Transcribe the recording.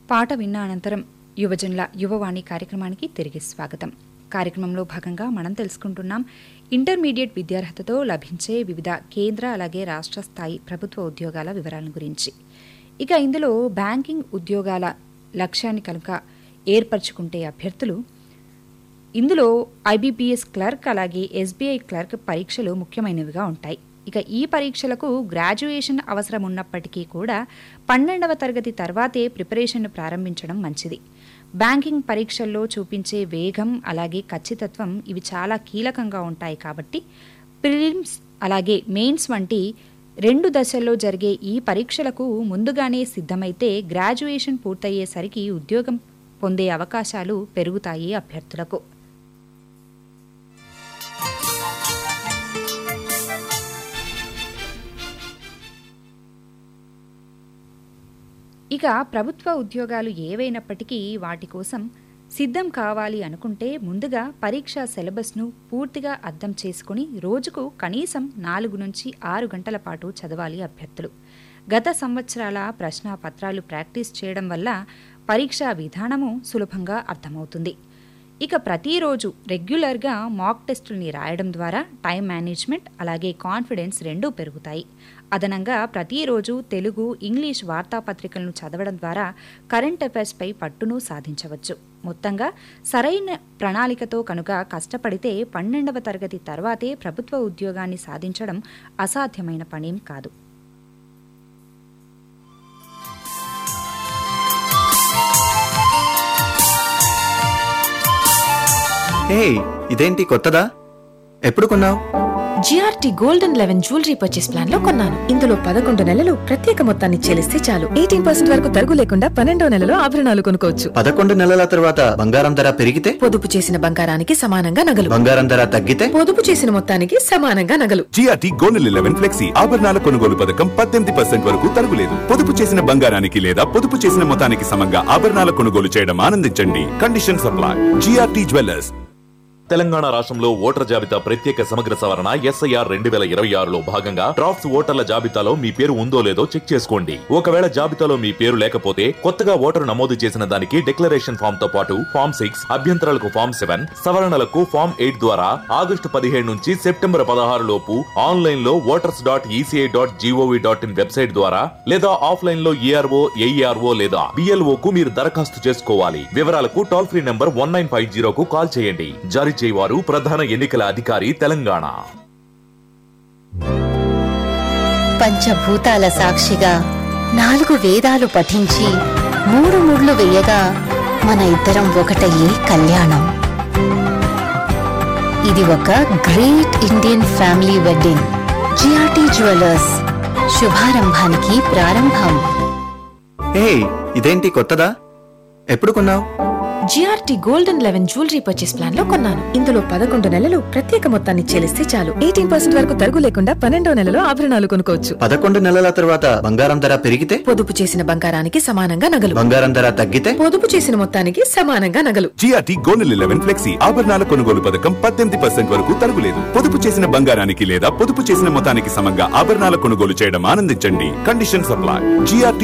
పాట విన్న అనంతరం యువజనుల యువవాణి కార్యక్రమానికి తిరిగి స్వాగతం కార్యక్రమంలో భాగంగా మనం తెలుసుకుంటున్నాం ఇంటర్మీడియట్ విద్యార్హతతో లభించే వివిధ కేంద్ర అలాగే రాష్ట్ర స్థాయి ప్రభుత్వ ఉద్యోగాల వివరాల గురించి ఇక ఇందులో బ్యాంకింగ్ ఉద్యోగాల లక్ష్యాన్ని కనుక ఏర్పరచుకుంటే అభ్యర్థులు ఇందులో ఐబీపీఎస్ క్లర్క్ అలాగే ఎస్బీఐ క్లర్క్ పరీక్షలు ముఖ్యమైనవిగా ఉంటాయి ఇక ఈ పరీక్షలకు గ్రాడ్యుయేషన్ అవసరం ఉన్నప్పటికీ కూడా పన్నెండవ తరగతి తర్వాతే ప్రిపరేషన్ను ప్రారంభించడం మంచిది బ్యాంకింగ్ పరీక్షల్లో చూపించే వేగం అలాగే ఖచ్చితత్వం ఇవి చాలా కీలకంగా ఉంటాయి కాబట్టి ప్రిలిమ్స్ అలాగే మెయిన్స్ వంటి రెండు దశల్లో జరిగే ఈ పరీక్షలకు ముందుగానే సిద్ధమైతే గ్రాడ్యుయేషన్ పూర్తయ్యేసరికి ఉద్యోగం పొందే అవకాశాలు పెరుగుతాయి అభ్యర్థులకు ఇక ప్రభుత్వ ఉద్యోగాలు ఏవైనప్పటికీ వాటి కోసం సిద్ధం కావాలి అనుకుంటే ముందుగా పరీక్షా సిలబస్ను పూర్తిగా అర్థం చేసుకుని రోజుకు కనీసం నాలుగు నుంచి ఆరు గంటల పాటు చదవాలి అభ్యర్థులు గత సంవత్సరాల ప్రశ్నాపత్రాలు ప్రాక్టీస్ చేయడం వల్ల పరీక్షా విధానము సులభంగా అర్థమవుతుంది ఇక ప్రతిరోజు రెగ్యులర్గా మాక్ టెస్టుల్ని రాయడం ద్వారా టైం మేనేజ్మెంట్ అలాగే కాన్ఫిడెన్స్ రెండూ పెరుగుతాయి అదనంగా ప్రతిరోజు తెలుగు ఇంగ్లీష్ వార్తాపత్రికలను చదవడం ద్వారా కరెంట్ అఫైర్స్పై పట్టును సాధించవచ్చు మొత్తంగా సరైన ప్రణాళికతో కనుక కష్టపడితే పన్నెండవ తరగతి తర్వాతే ప్రభుత్వ ఉద్యోగాన్ని సాధించడం అసాధ్యమైన పనేం కాదు హే ఇదేంటి కొత్తదా ఎప్పుడు కొన్నావు GRT golden eleven jewellery purchase plan లో కొన్నాను ఇందులో పదకొండు నెలలు ప్రత్యేక మొత్తాన్ని చెల్లిస్తే చాలు ఎయిటీన్ పర్సెంట్ వరకు తరుగు లేకుండా పన్నెండో నెలలో ఆభరణాలు కొనుక్కోవచ్చు పదకొండు నెలల తర్వాత బంగారం ధర పెరిగితే పొదుపు చేసిన బంగారానికి సమానంగా నగలు బంగారం ధర తగ్గితే పొదుపు చేసిన మొత్తానికి సమానంగా నగలు జిఆర్టీ గోల్డెన్ లెవెన్ ఫ్లెక్సీ ఆభరణాల కొనుగోలు పథకం పద్దెనిమిది పర్సెంట్ వరకు తరుగులేదు పొదుపు చేసిన బంగారానికి లేదా పొదుపు చేసిన మొత్తానికి సమంగా ఆభరణాల కొనుగోలు చేయడం ఆనందించండి condition supply GRT jewellers Telangana రాష్ట్రంలో ఓటర్ జాబితా ప్రత్యేక సమగ్ర సవరణ ఎస్ఐఆర్ రెండు వేల ఇరవై ఆరులో భాగంగా డ్రాఫ్ట్స్ ఓటర్ల జాబితాలో మీ పేరు ఉందో లేదో చెక్ చేసుకోండి ఒకవేళ జాబితాలో మీ పేరు లేకపోతే కొత్తగా ఓటరు నమోదు చేసిన దానికి డిక్లరేషన్ ఫామ్ తో పాటు ఫామ్ సిక్స్ అభ్యంతరాలకు ఫామ్ సెవెన్ సవరణలకు ఫామ్ ఎయిట్ ద్వారా ఆగస్టు పదిహేడు నుంచి సెప్టెంబర్ పదహారు లోపు ఆన్లైన్ లో voters dot ECI dot GOV dot in website ద్వారా లేదా ఆఫ్లైన్ లో ఈఆర్ఓ ఏఈఆర్ఓ లేదా బిఎల్ఓ కు మీరు దరఖాస్తు చేసుకోవాలి వివరాలకు toll free number one nine five జీరోకు కాల్ చేయండి జారీ చేయవారు ప్రధాన ఎన్నికల అధికారి తెలంగాణ పంచభూతాల సాక్షిగా నాలుగు వేదాలు పఠించి మూడు ముళ్ళు వేయగా మన ఇద్దరం ఒకటయ్యే కళ్యాణం ఇది ఒక great Indian family wedding GRT jewellers శుభారంభానికి ప్రారంభం హే ఇదేంటి కొత్తదా ఎప్పుడు కొన్నావు GRT golden eleven jewellery purchase plan లో కొన్నాను ఇందులో పదకొండు నెలలు ప్రత్యేక మొత్తాన్ని చెల్లిస్తే చాలు ఎయిటీన్ పర్సెంట్ వరకు తరుగు లేకుండా పన్నెండో నెలలో ఆభరణాలు కొనుక్కోవచ్చు పదకొండు నెలల తర్వాత బంగారం ధర పెరిగితే పొదుపు చేసిన బంగారానికి సమానంగా నగలు బంగారం ధర తగ్గితే పొదుపు చేసిన మొత్తానికి సమానంగా నగలు జిఆర్టీ గోల్డెన్ లెవెన్ ఫ్లెక్సీ ఆభరణాల కొనుగోలు పథకం పద్దెనిమిది పర్సెంట్ వరకు తరుగులేదు పొదుపు చేసిన బంగారానికి లేదా పొదుపు చేసిన మొత్తానికి సమంగా ఆభరణాల కొనుగోలు చేయడం ఆనందించండి కండిషన్ సప్లై జిఆర్టీ